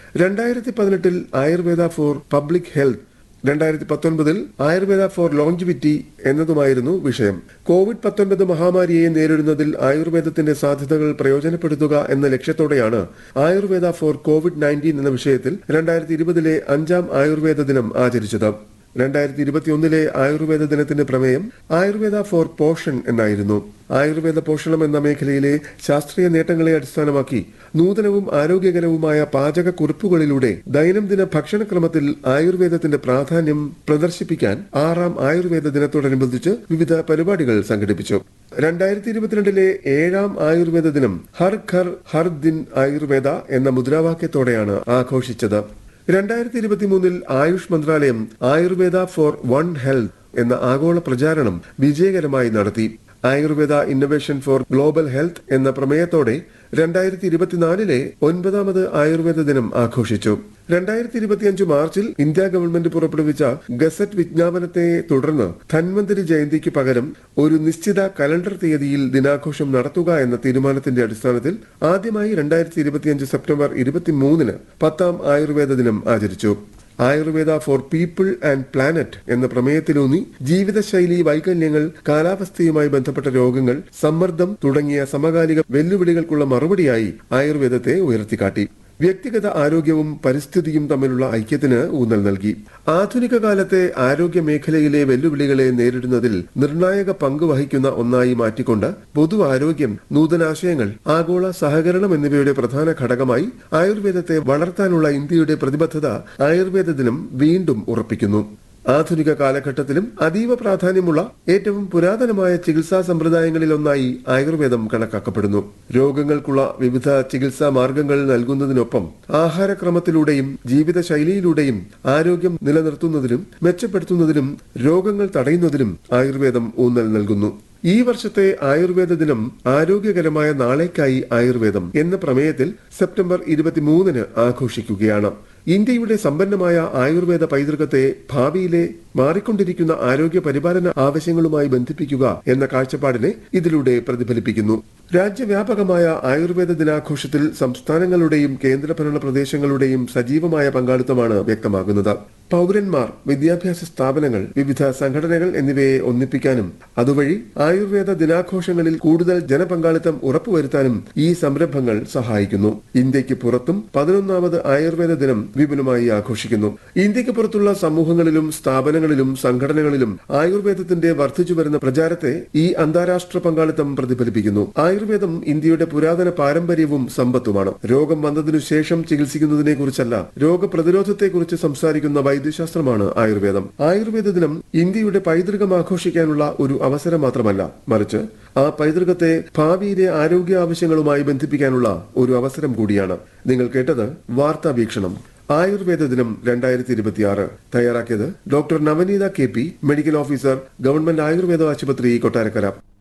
രണ്ടായിരത്തി പതിനെട്ടിൽ Ayurveda for public health രണ്ടായിരത്തി പത്തൊൻപതിൽ ആയുർവേദ ഫോർ ലോഞ്ചിവിറ്റി എന്നതുമായിരുന്നു വിഷയം കോവിഡ് പത്തൊൻപത് മഹാമാരിയെ നേരിടുന്നതിൽ ആയുർവേദത്തിന്റെ സാധ്യതകൾ പ്രയോജനപ്പെടുത്തുക എന്ന ലക്ഷ്യത്തോടെയാണ് ആയുർവേദ ഫോർ കോവിഡ് നയൻറ്റീൻ എന്ന വിഷയത്തിൽ രണ്ടായിരത്തി ഇരുപതിലെ അഞ്ചാം ആയുർവേദ ദിനം ആചരിച്ചത് രണ്ടായിരത്തി ഇരുപത്തിയൊന്നിലെ ആയുർവേദ ദിനത്തിന്റെ പ്രമേയം ആയുർവേദ ഫോർ പോഷൻ എന്നായിരുന്നു ആയുർവേദ പോഷണം എന്ന മേഖലയിലെ ശാസ്ത്രീയ നേട്ടങ്ങളെ അടിസ്ഥാനമാക്കി നൂതനവും ആരോഗ്യകരവുമായ പാചക കുറിപ്പുകളിലൂടെ ദൈനംദിന ഭക്ഷണക്രമത്തിൽ ആയുർവേദത്തിന്റെ പ്രാധാന്യം പ്രദർശിപ്പിക്കാൻ ആറാം ആയുർവേദ ദിനത്തോടനുബന്ധിച്ച് വിവിധ പരിപാടികൾ സംഘടിപ്പിച്ചു രണ്ടായിരത്തി ഇരുപത്തിരണ്ടിലെ ഏഴാം ആയുർവേദ ദിനം ഹർ ഘർ ഹർ ദിൻ ആയുർവേദ എന്ന മുദ്രാവാക്യത്തോടെയാണ് ആഘോഷിച്ചത് രണ്ടായിരത്തി ഇരുപത്തിമൂന്നിൽ ആയുഷ് മന്ത്രാലയം ആയുർവേദ ഫോർ വൺ ഹെൽത്ത് എന്ന ആഗോള പ്രചാരണം വിജയകരമായി നടത്തി Ayurveda innovation for global health എന്ന പ്രമേയത്തോടെ രണ്ടായിരത്തി ഇരുപത്തിനാലിലെ ഒൻപതാമത് ആയുർവേദ ദിനം ആഘോഷിച്ചു രണ്ടായിരത്തി ഇരുപത്തിയഞ്ച് മാർച്ചിൽ ഇന്ത്യ ഗവൺമെന്റ് പുറപ്പെടുവിച്ച ഗസറ്റ് വിജ്ഞാപനത്തെ തുടർന്ന് ധന്വന്തരി ജയന്തിക്ക് പകരം ഒരു നിശ്ചിത കലണ്ടർ തീയതിയിൽ ദിനാഘോഷം നടത്തുക എന്ന തീരുമാനത്തിന്റെ അടിസ്ഥാനത്തിൽ ആദ്യമായി രണ്ടായിരത്തി ഇരുപത്തിയഞ്ച് സെപ്റ്റംബർ ഇരുപത്തിമൂന്നിന് പത്താം ആയുർവേദ ദിനം ആചരിച്ചു Ayurveda for people and planet എന്ന പ്രമേയത്തിലൂന്നി ജീവിതശൈലി വൈകല്യങ്ങൾ കാലാവസ്ഥയുമായി ബന്ധപ്പെട്ട രോഗങ്ങൾ സമ്മർദ്ദം തുടങ്ങിയ സമകാലിക വെല്ലുവിളികൾക്കുള്ള മറുപടിയായി ആയുർവേദത്തെ ഉയർത്തിക്കാട്ടി വ്യക്തിഗത ആരോഗ്യവും പരിസ്ഥിതിയും തമ്മിലുള്ള ഐക്യത്തിന് ഊന്നൽ നൽകി ആധുനിക കാലത്തെ ആരോഗ്യ മേഖലയിലെ വെല്ലുവിളികളെ നേരിടുന്നതിൽ നിർണായക പങ്ക് വഹിക്കുന്ന ഒന്നായി മാറ്റിക്കൊണ്ട് പൊതു ആരോഗ്യം നൂതനാശയങ്ങൾ ആഗോള സഹകരണം എന്നിവയുടെ പ്രധാന ഘടകമായി ആയുർവേദത്തെ വളർത്താനുള്ള ഇന്ത്യയുടെ പ്രതിബദ്ധത ആയുർവേദ ദിനം വീണ്ടും ഉറപ്പിക്കുന്നു ആധുനിക കാലഘട്ടത്തിലും അതീവ പ്രാധാന്യമുള്ള ഏറ്റവും പുരാതനമായ ചികിത്സാ സമ്പ്രദായങ്ങളിലൊന്നായി ആയുർവേദം കണക്കാക്കപ്പെടുന്നു രോഗങ്ങൾക്കുള്ള വിവിധ ചികിത്സാ മാർഗങ്ങൾ നൽകുന്നതിനൊപ്പം ആഹാരക്രമത്തിലൂടെയും ജീവിതശൈലിയിലൂടെയും ആരോഗ്യം നിലനിർത്തുന്നതിലും മെച്ചപ്പെടുത്തുന്നതിലും രോഗങ്ങൾ തടയുന്നതിലും ആയുർവേദം ഊന്നൽ നൽകുന്നു ഈ വർഷത്തെ ആയുർവേദ ദിനം ആരോഗ്യകരമായ നാളേക്കായി ആയുർവേദം എന്ന പ്രമേയത്തിൽ സെപ്റ്റംബർ ഇരുപത്തിമൂന്നിന് ആഘോഷിക്കുകയാണ് ഇന്ത്യയുടെ സമ്പന്നമായ ആയുർവേദ പൈതൃകത്തെ ഭാവിയിലെ മാറിക്കൊണ്ടിരിക്കുന്ന ആരോഗ്യ പരിപാലന ആവശ്യങ്ങളുമായി ബന്ധിപ്പിക്കുക എന്ന കാഴ്ചപ്പാടിനെ ഇതിലൂടെ പ്രതിഫലിപ്പിക്കുന്നു രാജ്യവ്യാപകമായ ആയുർവേദ ദിനാഘോഷത്തിൽ സംസ്ഥാനങ്ങളുടെയും കേന്ദ്രഭരണ പ്രദേശങ്ങളുടെയും സജീവമായ പങ്കാളിത്തമാണ് വ്യക്തമാകുന്നത് പൗരന്മാർ വിദ്യാഭ്യാസ സ്ഥാപനങ്ങൾ വിവിധ സംഘടനകൾ എന്നിവയെ ഒന്നിപ്പിക്കാനും അതുവഴി ആയുർവേദ ദിനാഘോഷങ്ങളിൽ കൂടുതൽ ജനപങ്കാളിത്തം ഉറപ്പുവരുത്താനും ഈ സംരംഭങ്ങൾ സഹായിക്കുന്നു ഇന്ത്യക്ക് പുറത്തും പതിനൊന്നാമത് ആയുർവേദ ദിനം വിപുലമായി ആഘോഷിക്കുന്നു ഇന്ത്യക്ക് പുറത്തുള്ള സമൂഹങ്ങളിലും സ്ഥാപനങ്ങളിലും സംഘടനകളിലും ആയുർവേദത്തിന്റെ വർദ്ധിച്ചു വരുന്ന പ്രചാരത്തെ ഈ അന്താരാഷ്ട്ര പങ്കാളിത്തം പ്രതിഫലിപ്പിക്കുന്നു ആയുർവേദം ഇന്ത്യയുടെ പുരാതന പാരമ്പര്യവും സമ്പത്തുമാണ് രോഗം വന്നതിനു ശേഷം ചികിത്സിക്കുന്നതിനെ കുറിച്ചല്ല രോഗപ്രതിരോധത്തെക്കുറിച്ച് സംസാരിക്കുന്ന വൈദ്യശാസ്ത്രമാണ് ആയുർവേദം ആയുർവേദ ദിനം ഇന്ത്യയുടെ പൈതൃകം ആഘോഷിക്കാനുള്ള ഒരു അവസരം മാത്രമല്ല മറിച്ച് ആ പൈതൃകത്തെ ഭാവിയിലെ ആരോഗ്യ ആവശ്യങ്ങളുമായി ബന്ധിപ്പിക്കാനുള്ള ഒരു അവസരം കൂടിയാണ് നിങ്ങൾ കേട്ടത് വാർത്താ വീക്ഷണം ആയുർവേദ ദിനം രണ്ടായിരത്തി ഇരുപത്തിയാറ് തയ്യാറാക്കിയത് doctor Navaneetha K P medical officer government Ayurveda ആശുപത്രി കൊട്ടാരക്കര